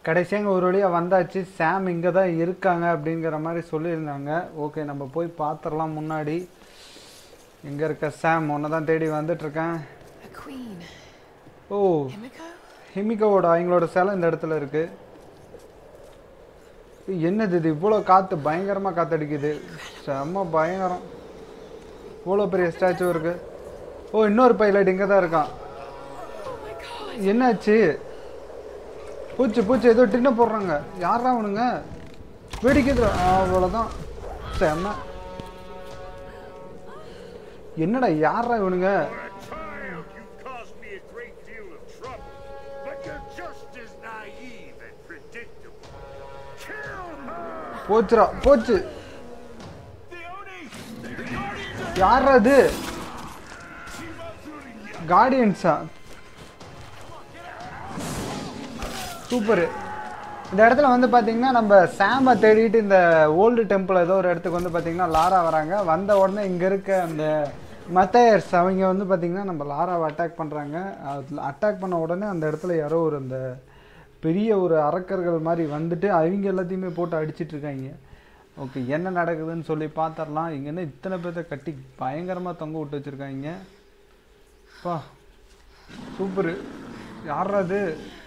கடைசியாக ஒரு வழியாக வந்தாச்சு சாம் இங்கே தான் இருக்காங்க அப்படிங்கிற மாதிரி சொல்லியிருந்தாங்க ஓகே நம்ம போய் பார்த்துடலாம் முன்னாடி எங்கே இருக்க சாம் ஒன்று தான் தேடி வந்துட்டுருக்கேன் A queen. O Himiko? ஹிமிகாவோட அவங்களோட சிலை இந்த இடத்துல இருக்கு என்னது இது இவ்வளோ காற்று பயங்கரமாக காற்றடிக்குது செம்ம பயங்கரம் இவ்வளோ பெரிய ஸ்டாச்சு இருக்கு ஓ இன்னொரு பைலட் இங்கே தான் இருக்கான் Oh my god. என்னாச்சு பூச்சி பூச்சி ஏதோ டின்ன போடுறாங்க யாரா அவனுங்க வெடிக்குது அவ்வளோதான் செம்ம என்னடா யாரா இவனுங்க Child, you caused me a great deal of trouble, but you're just as naive and predictable. Kill her! போச்சுடா போச்சு யாரா அது கார்டியன்ஸா சூப்பரு இந்த இடத்துல வந்து பார்த்தீங்கன்னா நம்ம சாமை தேடிட்டு இந்த ஓல்டு டெம்பிள் ஏதோ ஒரு இடத்துக்கு வந்து பார்த்தீங்கன்னா லாரா வராங்க வந்த உடனே இங்கே இருக்க அந்த மத்தையர்ஸ் அவங்க வந்து பார்த்தீங்கன்னா நம்ம லாராவை அட்டாக் பண்ணுறாங்க அட்டாக் பண்ண உடனே அந்த இடத்துல யாரோ ஒரு அந்த பெரிய ஒரு அரக்கர்கள் மாதிரி வந்துட்டு அவங்க எல்லாத்தையுமே போட்டு அடிச்சிட்டு இருக்காங்க ஓகே என்ன நடக்குதுன்னு சொல்லி பார்த்துடலாம் இங்கேருந்து இத்தனை பேர்த்த கட்டி பயங்கரமாக தொங்க விட்டு வச்சுருக்காங்க பா சூப்பரு யாரா அது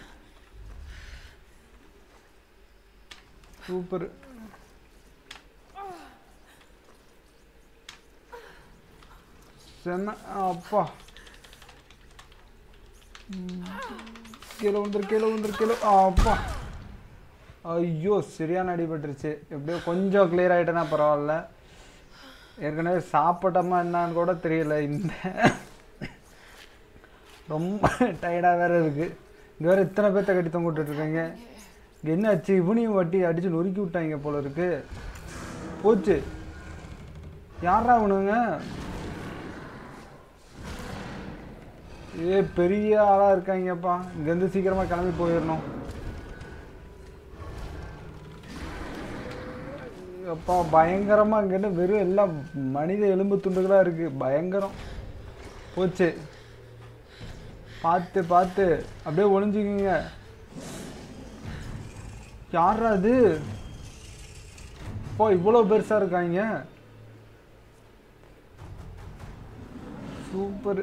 சூப்பர் செம்ம அப்பா ம். கீழே வந்துரு கீழே வந்துரு கீழே அப்பா ஐயோ சரியான அடிபட்டுருச்சு எப்படியோ கொஞ்சம் கிளியர் ஆகிட்டேன்னா பரவாயில்ல ஏற்கனவே சாப்பிட்டோமா என்னன்னு கூட தெரியல இந்த ரொம்ப டயர்டாக வேற இருக்கு இங்கே வேற இத்தனை பேர்த்த கட்டி தொங்க விட்டுட்டு இருக்காங்க இங்கே என்ன ஆச்சு இவனையும் வட்டி அடிச்சு நொறுக்கி விட்டாங்க போல இருக்கு போச்சு யாரா அவனுங்க ஏ பெரிய ஆளாக இருக்காங்கப்பா இங்கேருந்து சீக்கிரமாக கிளம்பி போயிடணும் அப்பா பயங்கரமாக இங்கேருந்து வெறும் எல்லாம் மனித எலும்பு துண்டுகளாக இருக்குது பயங்கரம் போச்சு பார்த்து பார்த்து அப்படியே ஒளிஞ்சுக்கிங்க யாரா அது இப்போ இவ்வளோ பெருசாக இருக்காங்க சூப்பர்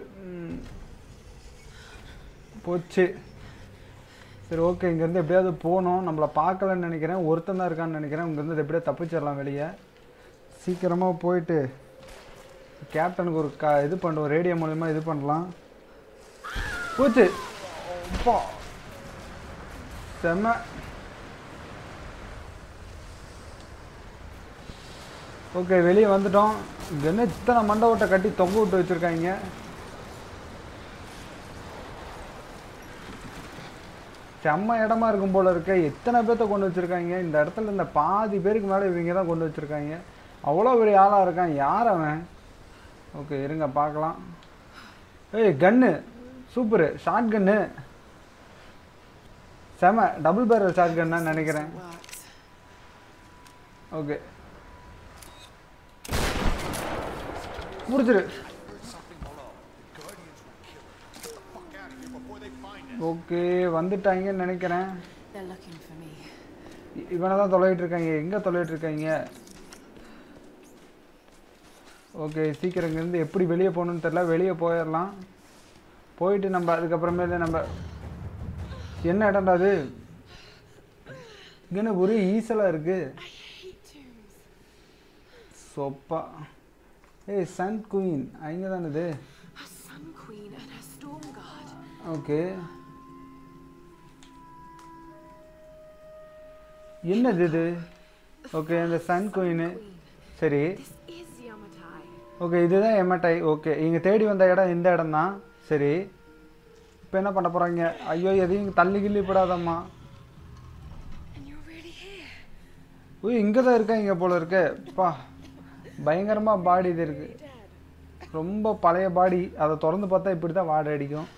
போச்சு சரி ஓகே இங்கேருந்து எப்படியாவது போகணும் நம்மளை பார்க்கலன்னு நினைக்கிறேன் ஒருத்தன் தான் இருக்கான்னு நினைக்கிறேன் இங்கேருந்து எப்படியா தப்பிச்சிடலாம் வெளியே சீக்கிரமாக போயிட்டு கேப்டனுக்கு ஒரு க இது பண்ணுவோம் ரேடியோ மூலிமா இது பண்ணலாம் போச்சு அப்பா செம்ம ஓகே வெளியே வந்துட்டோம் இங்கே என்ன இத்தனை மண்டை ஓட்டை கட்டி தொங்க விட்டு வச்சுருக்காங்க செம்ம இடமா இருக்கும் போல இருக்க எத்தனை பேர்த்த கொண்டு வச்சுருக்காங்க இந்த இடத்துல இந்த பாதி பேருக்கு மேலே இவங்க தான் கொண்டு வச்சுருக்காங்க அவ்வளோ பெரிய ஆளாக இருக்கான் யார் அவன் ஓகே இருங்க பார்க்கலாம் ஏய் கன்னு சூப்பரு ஷார்ட் கன்னு செம டபுள் பேரல் ஷார்ட் கன்னு நினைக்கிறேன் Works. ஓகே முடிச்சிரு ஓகே வந்துட்டாங்கன்னு நினைக்கிறேன் They're looking for me. இ- இவனை தான் தொலைவிட்டு இருக்காங்க எங்கே தொலைவிட்டு இருக்காங்க ஓகே சீக்கிரம் இங்கேருந்து எப்படி வெளியே போகணும்னு தெரில வெளியே போயிடலாம் போயிட்டு நம்ம அதுக்கப்புறமேல நம்ம என்ன இடம்டா அது இங்கே ஒரே ஈசலாக இருக்குது I hate tombs. சொப்பா ஏய் சன் குயின் அங்கே தானே இது A sun queen and her storm guard. Okay என்னது இது ஓகே இந்த சன் குயின் சரி This is Yamatai. ஓகே இதுதான் எம்எட்ஐ ஓகே இங்கே தேடி வந்த இடம் இந்த இடம் தான் சரி இப்போ என்ன பண்ண போகிறாங்க ஐயோ எதையும் தள்ளி கிள்ளி போடாதம்மா And you're really here. ஓ இங்கே தான் இருக்காங்க போல இருக்கு பா பயங்கரமாக பாடி இது இருக்கு ரொம்ப பழைய பாடி அதை திறந்து பார்த்தா இப்படி தான் வாடை அடிக்கும்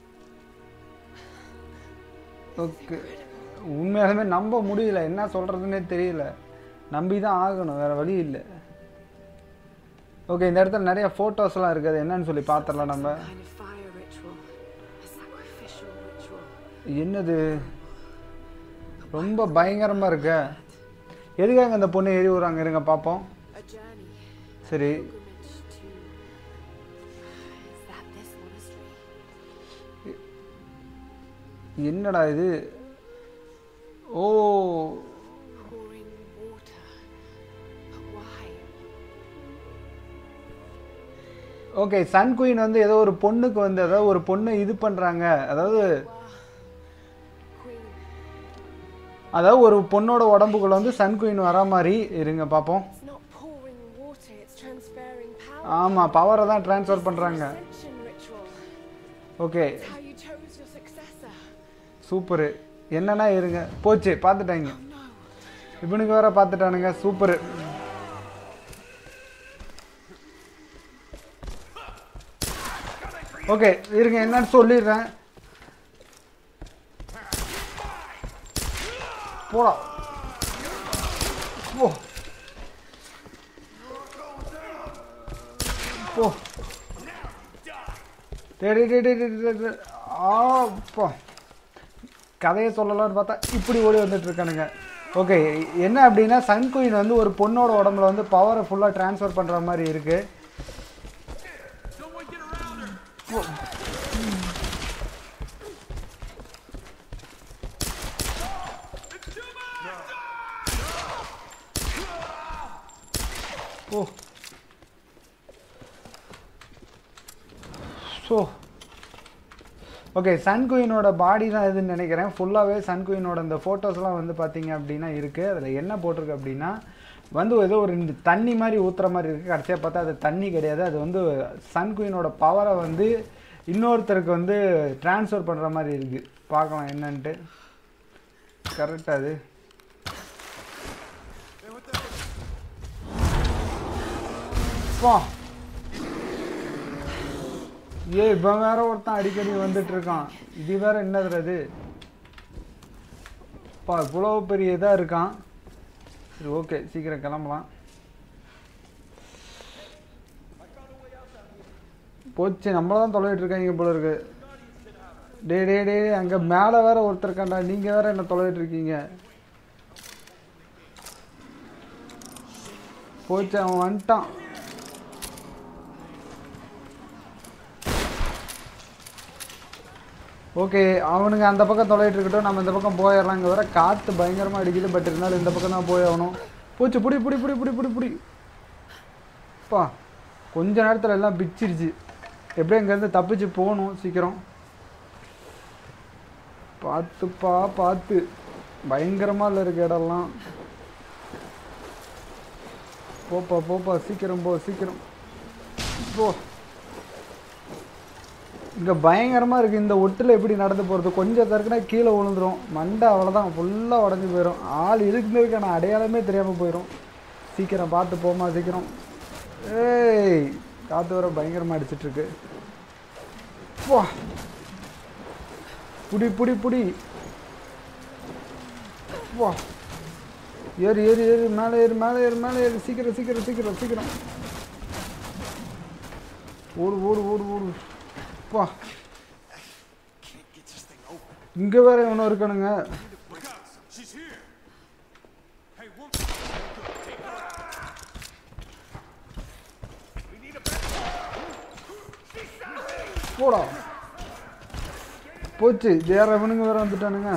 ஓகே உண்மையாலுமே நம்ப முடியல என்ன சொல்கிறதுனே தெரியல நம்பி தான் ஆகணும் வேறு வழி இல்லை ஓகே இந்த இடத்துல நிறைய ஃபோட்டோஸ்லாம் இருக்குது அது என்னன்னு சொல்லி பார்த்துடலாம் நம்ம Some kind of fire ritual. A sacrificial ritual. என்னது A ரொம்ப பயங்கரமாக இருக்கு எதுக்காக அந்த பொண்ணு ஏறி விடுறாங்க இருங்க பார்ப்போம் A journey. சரி Pilgrimage to. Is that this monastery? என்னடா இது ஓ Pouring water. But why? Okay sun queen வந்து ஏதோ ஒரு பொண்ணுக்கு வந்து அதாவது ஒரு பொண்ணு இது பண்ணுறாங்க அதாவது Queen. அதாவது ஒரு பொண்ணோட உடம்புக்குள்ள வந்து சன் குயின் வரா மாதிரி இருங்க பார்ப்போம் It's not pouring water, it's transferring power. ஆமாம் பவரை தான் ட்ரான்ஸ்ஃபர் பண்ணுறாங்க Ascension ritual. Okay It's how you chose your successor. Super என்னன்னா இருங்க போச்சு பார்த்துட்டாங்க Oh no. இவனுக்கு வேற பார்த்துட்டானுங்க சூப்பரு ஓகே இருங்க என்னன்னு சொல்லிடுறேன் போடா போ போ டேய் டேய் டேய் டேய் டேய் டேய் டேய். ஆ போ கதையை சொல்லலாம்னு பார்த்தா இப்படி ஓடி வந்துட்டு இருக்கானுங்க ஓகே என்ன அப்படின்னா சன் குயின் வந்து ஒரு பொண்ணோட உடம்புல வந்து பவரை ஃபுல்லாக ட்ரான்ஸ்ஃபர் பண்ணுற மாதிரி இருக்கு ஓ ஸோ ஓகே சன் குயினோட பாடி தான் இதுன்னு நினைக்கிறேன் ஃபுல்லாகவே சன் குயினோட இந்த ஃபோட்டோஸ்லாம் வந்து பார்த்தீங்க அப்படின்னா இருக்குது அதில் என்ன போட்டிருக்கு அப்படின்னா வந்து ஏதோ ஒரு இந்த தண்ணி மாதிரி ஊற்றுற மாதிரி இருக்குது கடைசியாக பார்த்தா அது தண்ணி கிடையாது அது வந்து சன் குயினோட பவரை வந்து இன்னொருத்தருக்கு வந்து ட்ரான்ஸ்ஃபர் பண்ணுற மாதிரி இருக்குது பார்க்கலாம் என்னன்ட்டு கரெக்டாக அது பா ஏ இவன் வேற ஒருத்தன் அடிக்கடி வந்துட்டு இருக்கான் இது வேற என்னதுல இது பா இவ்வளோ பெரிய இதாக இருக்கான் சரி ஓகே சீக்கிரம் கிளம்பலாம் போச்சு நம்மள தான் தொலைவிட்டு இருக்காங்க போல இருக்கு டே டே டே அங்கே மேலே வேற ஒருத்தர் இருக்காண்டா நீங்கள் வேற என்ன தொலைவிட்டு இருக்கீங்க போச்சு அவன் வந்துட்டான் ஓகே அவனுங்க அந்த பக்கம் தொலைட்டு இருக்கட்டும் நம்ம இந்த பக்கம் போயிடலாம் இங்கே வர காற்று பயங்கரமாக அடிக்குது பட் இருந்தாலும் இந்த பக்கம் தான் போய் ஆகணும் போச்சு புடி புடி புடி புடி புடி புடி பா கொஞ்ச நேரத்தில் எல்லாம் பிச்சிருச்சு எப்படியும் இங்கேருந்து தப்பிச்சு போகணும் சீக்கிரம் பார்த்துப்பா பார்த்து பயங்கரமாக இல்லை இருக்க இடம்லாம் போப்பா போப்பா சீக்கிரம் போ சீக்கிரம் போ இங்கே பயங்கரமாக இருக்குது இந்த ஒட்டில் எப்படி நடந்து போகிறது கொஞ்சம் தருக்குனா கீழே விழுந்துரும் மண்டை அவ்வளோதான் ஃபுல்லாக உடஞ்சி போயிடும் ஆள் இருக்குறதுக்கான அடையாளமே தெரியாமல் போயிடும் சீக்கிரம் பார்த்து போமா சீக்கிரம் ஏய் காற்று வர பயங்கரமாக அடிச்சிட்ருக்கு வா புடி புடி புடி வா ஏறு ஏறு ஏறு மேலே ஏறு மேலே ஏறு மேலே ஏறு சீக்கிரம் சீக்கிரம் சீக்கிரம் சீக்கிரம் ஓடு ஓடு ஓடு ஓடு பா இங்க வேற எவனோ இருக்கானுங்க She's here. Hey, woman. போடா போச்சு வேற எவனுங்க வேற வந்துட்டானுங்க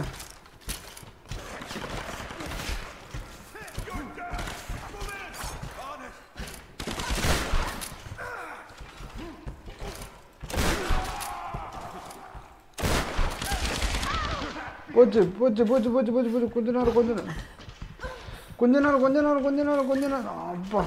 போச்சு போச்சு போச்சு போச்சு போச்சு போச்சு கொஞ்ச நேரம் கொஞ்ச நேரம் கொஞ்ச நேரம் கொஞ்ச நேரம் கொஞ்ச நேரம் கொஞ்ச நேரம் அப்பா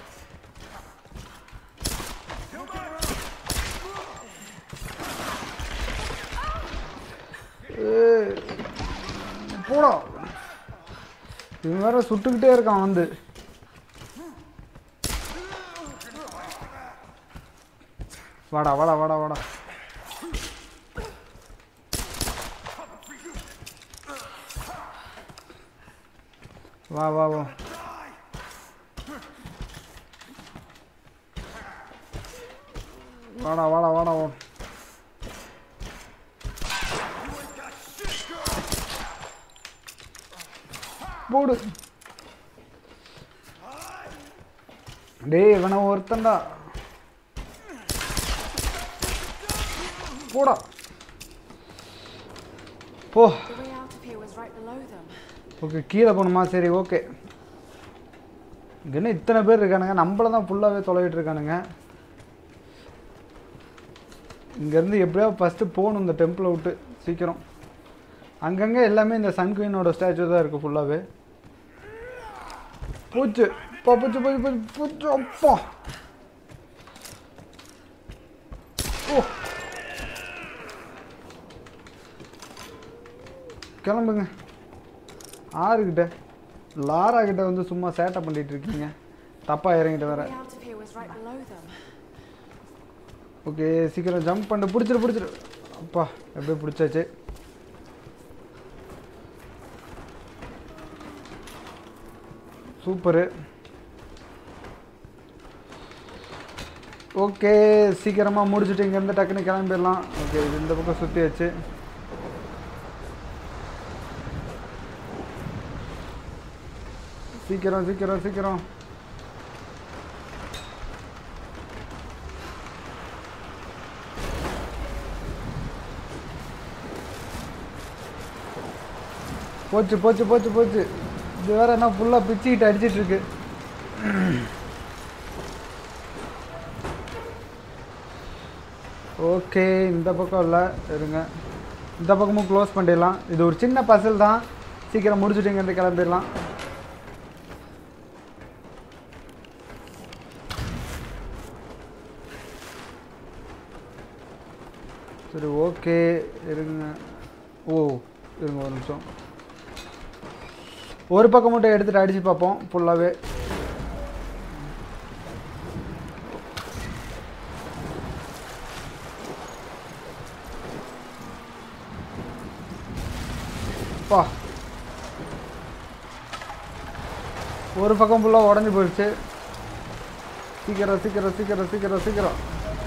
ஏய், போடா இவன் வேற சுட்டுக்கிட்டே இருக்கான் வந்து வாடா வாடா வாடா வாடா வா வா வா வாடா வாடா வாடா வா போடு டேய் இவனை ஒருத்தன்டா போடா போ The way out of here was right below them. Okay கீழே போகணுமா சரி ஓகே இங்கே என்ன இத்தனை பேர் இருக்கானுங்க நம்மள தான் ஃபுல்லாகவே தொலைவிட்டு இருக்கானுங்க இங்கேருந்து எப்படியோ ஃபஸ்ட்டு போகணும் இந்த டெம்பிளை விட்டு சீக்கிரம் அங்கங்கே எல்லாமே இந்த சன் குயினோட ஸ்டாச்சு தான் இருக்குது ஃபுல்லாகவே பூச்சு போ பூச்சு பூச்சு பூச்சு பூச்சு அப்பா ஓ கிளம்புங்க ஆறுகிட்ட லாரா கிட்ட வந்து சும்மா சேட்டை பண்ணிட்டு இருக்கீங்க தப்பா இறங்கிட்டு The வேற way out of here was right below them. Okay சீக்கிரம் ஜம்ப் பண்ணு பிடிச்சிரு பிடிச்சிரு அப்பா எப்படியோ பிடிச்சாச்சு சூப்பரு ஓகே சீக்கிரமாக முடிச்சுட்டு இங்கேருந்து டக்குன்னு கிளம்பிடலாம் ஓகே இது இந்த பக்கம் சுற்றி வச்சு சீக்கிரம் சீக்கிரம் சீக்கிரம் போச்சு போச்சு போச்சு போச்சு இது வேற என்ன ஃபுல்லாக பிச்சுக்கிட்டு அடிச்சிட்டு இருக்கு ஓகே இந்த பக்கம் இல்லை இருங்க இந்த பக்கமும் க்ளோஸ் பண்ணிடலாம் இது ஒரு சின்ன பசில் தான் சீக்கிரம் முடிச்சுட்டு இங்கேருந்து கிளம்பிடலாம் சரி ஓகே இருங்க ஓ இருங்க ஒரு நிமிஷம் ஒரு பக்கம் மட்டும் எடுத்துகிட்டு அடித்து பார்ப்போம் ஃபுல்லாகவே பா ஒரு பக்கம் ஃபுல்லாக உடஞ்சி போயிடுச்சு சீக்கிரம் சீக்கிரம் சீக்கிரம் சீக்கிரம் சீக்கிரம்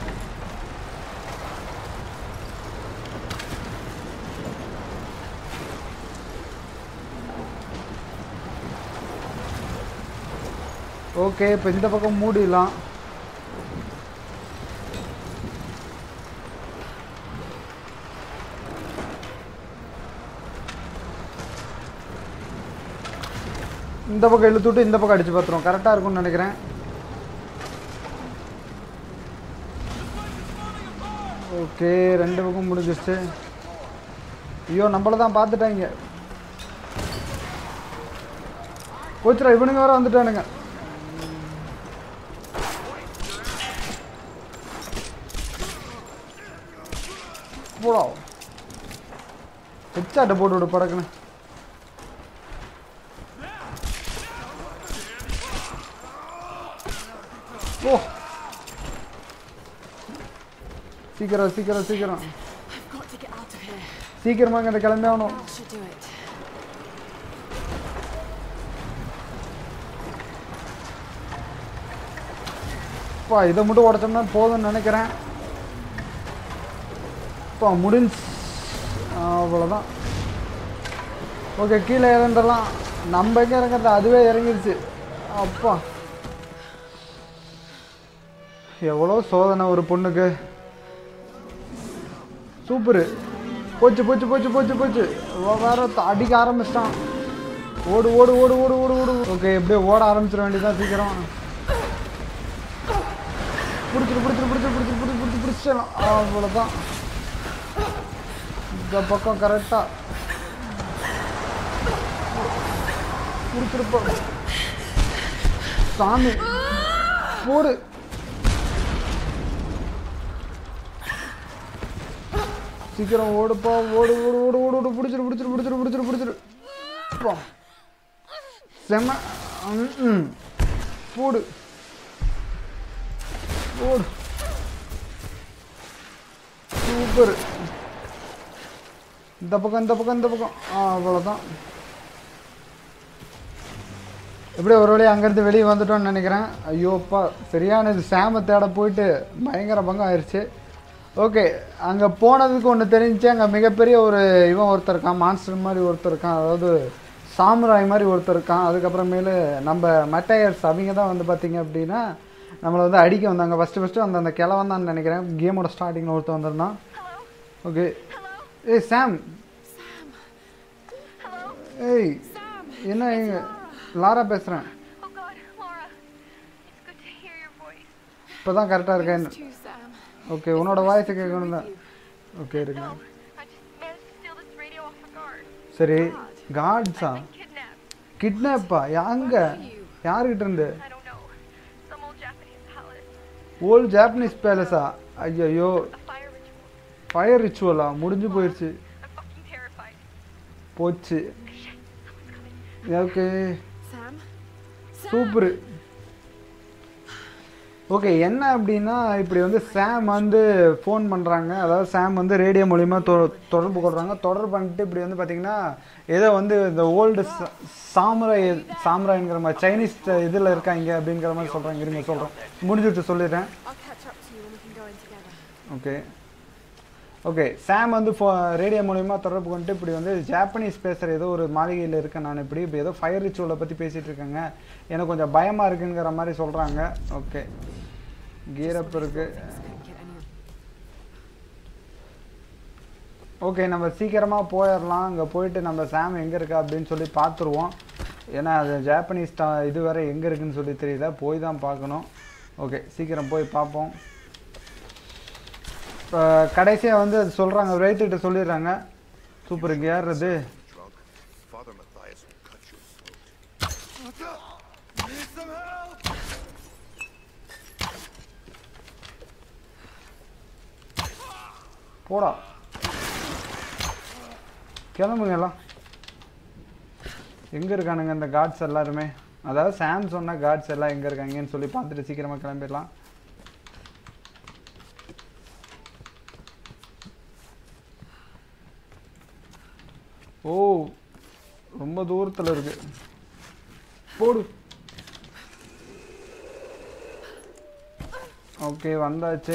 ஓகே இப்போ இந்த பக்கம் மூடிடலாம் இந்த பக்கம் இழுத்து விட்டு இந்த பக்கம் அடிச்சு பார்த்துருவோம் கரெக்டாக இருக்கும்னு நினைக்கிறேன் ஓகே ரெண்டு பக்கம் முடிஞ்சிருச்சு ஐயோ நம்மள தான் பார்த்துட்டாங்க கோச்சுரா இவனுங்க வேற வந்துட்டானுங்க போடா ஹெச்சாட்டை போட்டு விடு படக்குன்னு ஓ சீக்கிரம் சீக்கிரம் சீக்கிரம் I've got to get out of here. சீக்கிரமாக இங்கே கிளம்பி ஆகணும் Mal should do it. அப்பா இதை மட்டும் உடச்சோம்னா போதும்னு நினைக்கிறேன் அப்பா முடிஞ்சு அவ்வளோதான் ஓகே கீழே இறந்துடலாம் நம்ம எங்கே இறங்குறது அதுவே இறங்கிருச்சு அப்பா எவ்வளோ சோதனை ஒரு பொண்ணுக்கு சூப்பரு போச்சு போச்சு போச்சு போச்சு போச்சு இவன் வேற த- அடிக்க ஆரம்பிச்சிட்டான் ஓடு ஓடு ஓடு ஓடு ஓடு ஓடு ஓகே எப்படியோ ஓட ஆரம்பிச்சிட வேண்டியதான் சீக்கிரம் பிடிச்சிரு பிடிச்சிரு பிடிச்சிரு பிடிச்சிரு பிடிச்சி பிடிச்சி பிடிச்சிடலாம் அவ்வளோதான் இந்த பக்கம் கரெக்டாக பிடிச்சிருப்போம் சாமி போடு சீக்கிரம் ஓடுப்பா ஓடு ஓடு ஓடு ஓடு ஓடு பிடிச்சிரு பிடிச்சிரு பிடிச்சிரு பிடிச்சிரு பிடிச்சிரு பா. செம ம், ம். போடு ஓடு சூப்பர் இந்த பக்கம் இந்த பக்கம் இந்த பக்கம் ஆ அவ்வளோதான் எப்படியோ ஒரு வழியாக அங்கேருந்து வெளியே வந்துட்டோம்னு நினைக்கிறேன் ஐயோப்பா சரியான இது சேம தேட போயிட்டு பயங்கர பங்கம் ஆயிடுச்சு ஓகே அங்கே போனதுக்கு ஒன்று தெரிஞ்சு அங்கே மிகப்பெரிய ஒரு இவன் ஒருத்தர் இருக்கான் மான்ஸ்டர் மாதிரி ஒருத்தர் இருக்கான் அதாவது சாமுராய் மாதிரி ஒருத்தர் இருக்கான் அதுக்கப்புறமேலு நம்ம மட்டையர்ஸ் அவங்க தான் வந்து பார்த்தீங்க அப்படின்னா நம்மளை வந்து அடிக்க வந்தாங்க ஃபஸ்ட்டு ஃபஸ்ட்டு அந்த அந்த கிழவன் தான் நினைக்கிறேன் கேமோட ஸ்டார்டிங்கில் ஒருத்தர் வந்திருந்தான் ஓகே ஏய் சாம் ஏய் என்ன இங்க லாரா பேசுகிறேன் Oh God, Laura. It's good to hear your voice. இப்போ தான் கரெக்டாக இருக்கேன் It's you, Sam. ஓகே உன்னோட வாய்ஸ் கேட்கணும் தான் ஓகே இருங்க No, I just managed to steal this radio off a guard. சரி காட்ஸா Been kidnapped. கிட்னாப்பா யாங்க யாருக்கிட்ட இருந்து I don't know. Some old Japanese palace. Old Japanese பேலஸா ஐயோ A fire ritual. ஃபயர் ரிச்சுவலா முடிஞ்சு போயிடுச்சு I'm fucking terrified. போச்சு Shit, someone's coming. Okay Sam? Super okay என்ன அப்படின்னா இப்படி வந்து சாம் வந்து ஃபோன் பண்ணுறாங்க அதாவது சாம் வந்து ரேடியோ மூலிமா தொ தொடர்பு கொள்கிறாங்க தொடர்பு பண்ணிட்டு இப்படி வந்து பார்த்தீங்கன்னா ஏதோ வந்து இந்த ஓல்டு சாமுராய் சாமுராய்ங்கிற மாதிரி சைனீஸ் இதில் இருக்காங்க அப்படிங்கிற மாதிரி சொல்கிறாங்க இருங்க சொல்கிறேன் முடிஞ்சுட்டு சொல்லிடுறேன் I'll catch up to you and we can go in together. Okay okay Sam வந்து ஃபோ ரேடியோ மூலிமா தொடர்பு கொண்டு இப்படி வந்து ஜாப்பனீஸ் பேசுகிற ஏதோ ஒரு மாளிகையில் இருக்கேன் நான் இப்படி இப்படி ஏதோ ஃபயர் ரிச்சுவலை பற்றி பேசிகிட்டு இருக்காங்க எனக்கு கொஞ்சம் பயமாக இருக்குங்கிற மாதிரி சொல்கிறாங்க ஓகே கீரப் இருக்குது Couldn't get any ஓகே நம்ம சீக்கிரமாக போயிடலாம் அங்கே போயிட்டு நம்ம சாம் எங்கே இருக்கா அப்படின்னு சொல்லி பார்த்துருவோம் ஏன்னா அது ஜாப்பனீஸ் டா இது வேறு எங்கே இருக்குன்னு சொல்லி தெரியல போய் தான் பார்க்கணும் ஓகே சீக்கிரம் போய் பார்ப்போம் இப்போ கடைசியாக வந்து அது சொல்கிறாங்க ரைத்துக்கிட்ட சொல்லிடுறாங்க சூப்பர் இங்கே ஏறுறது Drunk. Father Matthias will cut your throat. Need some help? போடா கிளம்புங்க எல்லாம் எங்கே இருக்கானுங்க இந்த காட்ஸ் எல்லாருமே அதாவது சாம் சொன்ன காட்ஸ் எல்லாம் எங்கே இருக்காங்கன்னு சொல்லி பார்த்துட்டு சீக்கிரமாக கிளம்பிடலாம் ஓ ரொம்ப தூரத்தில் இருக்கு போடு ஓகே வந்தாச்சு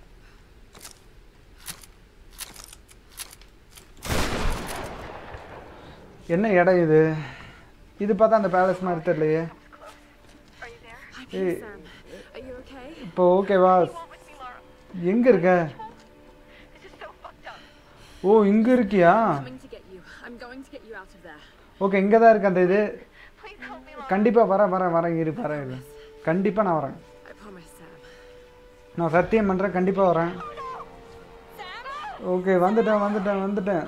என்ன இடம் இது இது பார்த்தா அந்த பேலஸ் மாதிரி தெரியலையே Are you there? I'm Hey. here, Sam. Are you okay? இப்போ ஓகேவா You won't with me, Laura. எங்க இருக்க This is so fucked up. ஓ இங்க இருக்கியா Coming to get you. I'm going to get you out of there. Okay இங்கே தான் இருக்கு அந்த இது Please help me, Laura. கண்டிப்பா வரேன் வரேன் வரேன் இரு வரேன் இரு கண்டிப்பா நான் வரேன் I promise, Sam. நான் சத்தியம் பண்றேன் கண்டிப்பா வரேன் ஓகே வந்துட்டேன் வந்துட்டேன் வந்துட்டேன்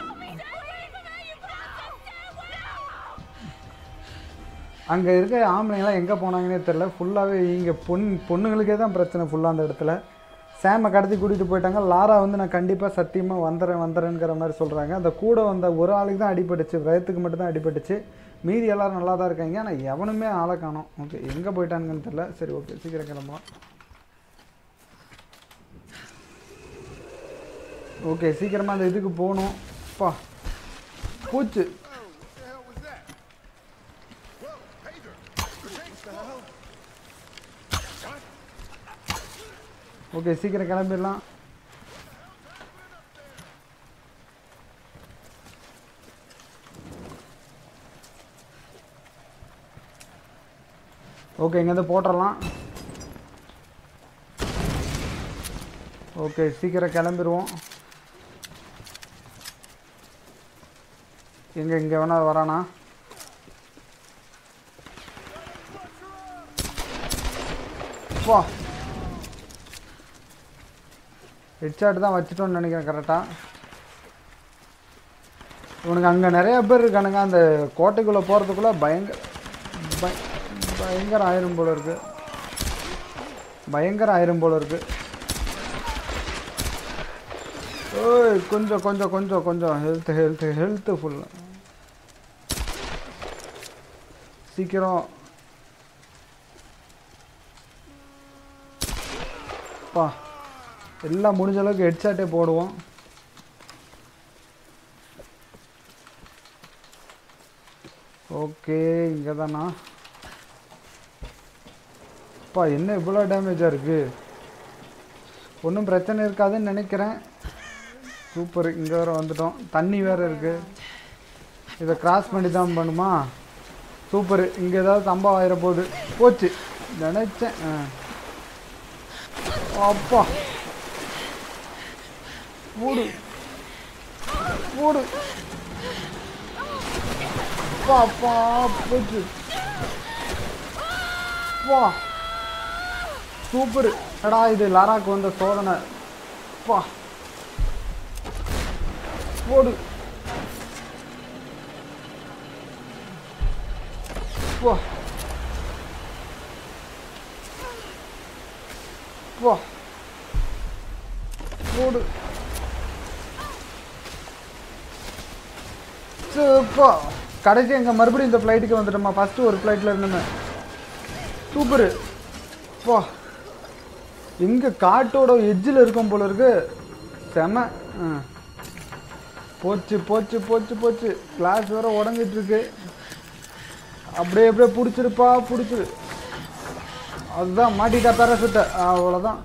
அங்கே இருக்க ஆம்பளைங்களாம் எங்கே போனாங்கன்னே தெரில ஃபுல்லாகவே இங்கே பொன் பொண்ணுங்களுக்கே தான் பிரச்சனை ஃபுல்லாக அந்த இடத்துல சேமை கடத்தி கூட்டிகிட்டு போயிட்டாங்க லாரா வந்து நான் கண்டிப்பாக சத்தியமாக வந்துடுறேன் வந்துடுறேங்கிற மாதிரி சொல்கிறாங்க அந்த கூட வந்த ஒரு ஆளுக்கு தான் அடிபட்டுச்சு வயத்துக்கு மட்டும் தான் அடிபட்டுச்சு மீதி எல்லாரும் நல்லா தான் இருக்காங்க ஆனால் எவனுமே ஆளை காணோம் ஓகே எங்கே போயிட்டானுங்கன்னு தெரில சரி ஓகே சீக்கிரம் கிளம்பலாம் ஓகே சீக்கிரமாக அந்த இதுக்கு போகணும் அப்பா பூச்சு ஓகே சீக்கிரம் கிளம்பிடலாம் ஓகே இங்கேருந்து போட்டுடலாம் ஓகே சீக்கிரம் கிளம்பிடுவோம் எங்கே இங்கே வேணா வரானா வா ஹெட்ஷாட் தான் வச்சுட்டோன்னு நினைக்கிறேன் கரெக்டாக இவனுக்கு அங்கே நிறைய பேர் இருக்கானுங்க அந்த கோட்டைக்குள்ளே போகிறதுக்குள்ளே பயங்கர பய- பயங்கர ஆயிரம் போல இருக்கு பயங்கர ஆயிரம் போல இருக்கு ஓய் கொஞ்சம் கொஞ்சம் கொஞ்சம் கொஞ்சம் ஹெல்த் ஹெல்த் ஹெல்த்து ஃபுல்லாக சீக்கிரம் பா எல்லாம் முடிஞ்ச அளவுக்கு ஹெட்ஷாட்டே போடுவோம் ஓகே இங்கே தானா அப்பா என்ன இவ்வளோ டேமேஜாக இருக்குது ஒன்றும் பிரச்சனை இருக்காதுன்னு நினைக்கிறேன் சூப்பர் இங்கே வேறு வந்துட்டோம் தண்ணி வேறு இருக்குது இதை கிராஸ் பண்ணி தான் பண்ணுமா சூப்பர் இங்கே ஏதாவது சம்பவம் ஆயிட போகுது போச்சு நினைச்சேன் ஆ. அப்பா மூடு மூடு அப்பா அப்பா போச்சு வா சூப்பர் எடா இது லாராக்கு வந்த சோதனை பா போடு போ போ போடு சூப்பர் கடைசி எங்க மறுபடியும் இந்த ஃப்ளைட்டுக்கு வந்துட்டோமா ஃபர்ஸ்ட் ஒரு ஃப்ளைட்டில் இருந்தோமே சூப்பரு போ எங்க காட்டோட எட்ஜில் இருக்கும் போல இருக்கு செம ஆ. போச்சு போச்சு போச்சு போச்சு கிளாஸ் வேற உடஞ்சிட்டு இருக்கு அப்படியே அப்படியே பிடிச்சிருப்பா பிடிச்சிரு அதுதான் மாட்டிட்டா பேராசூட்ட அவ்வளோதான்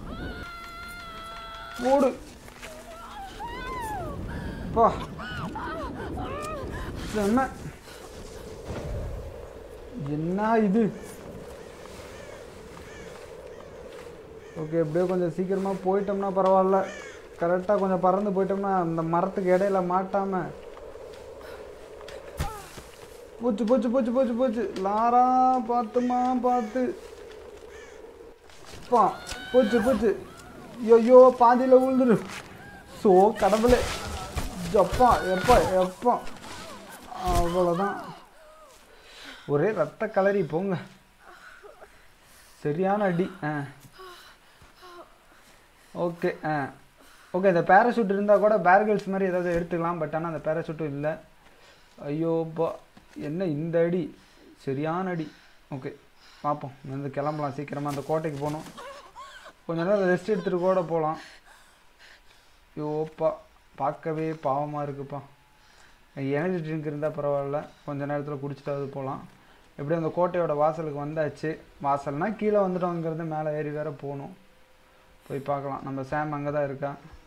ஓடு பா செம்ம என்ன இது ஓகே எப்படியோ கொஞ்சம் சீக்கிரமாக போயிட்டோம்னா பரவாயில்ல கரெக்டாக கொஞ்சம் பறந்து போயிட்டோம்னா அந்த மரத்துக்கு இடையில மாட்டாமல் போச்சு போச்சு போச்சு போச்சு போச்சு லாரா பார்த்துமா பார்த்து பா போச்சு போச்சு ஐயோ பாதியில் விழுந்துரு ஸோ கடவுளே எப்பா எப்பா எப்பா அவ்வளோதான் ஒரே ரத்த கலரி போங்க சரியான அடி ஆ ஓகே ஆ ஓகே இந்த பேராஷூட் இருந்தால் கூட பேர்கல்ஸ் மாதிரி ஏதாவது எடுத்துக்கலாம் பட் ஆனால் அந்த பேராஷூட்டும் இல்லை ஐயோ பா என்ன இந்த அடி சரியான அடி ஓகே பார்ப்போம் வந்து கிளம்பலாம் சீக்கிரமாக அந்த கோட்டைக்கு போகணும் கொஞ்ச நேரம் ரெஸ்ட் எடுத்துகிட்டு கூட போகலாம் ஐயோப்பா பார்க்கவே பாவமாக இருக்குப்பா எனர்ஜி ட்ரிங்க் இருந்தால் பரவாயில்ல கொஞ்ச நேரத்தில் குடிச்சிட்டாவது போகலாம் எப்படியும் அந்த கோட்டையோட வாசலுக்கு வந்தாச்சு வாசல்னா கீழே வந்துட்டோங்கிறது மேலே ஏறி வேற போகணும் போய் பார்க்கலாம் நம்ம சாம் அங்கே தான் இருக்கா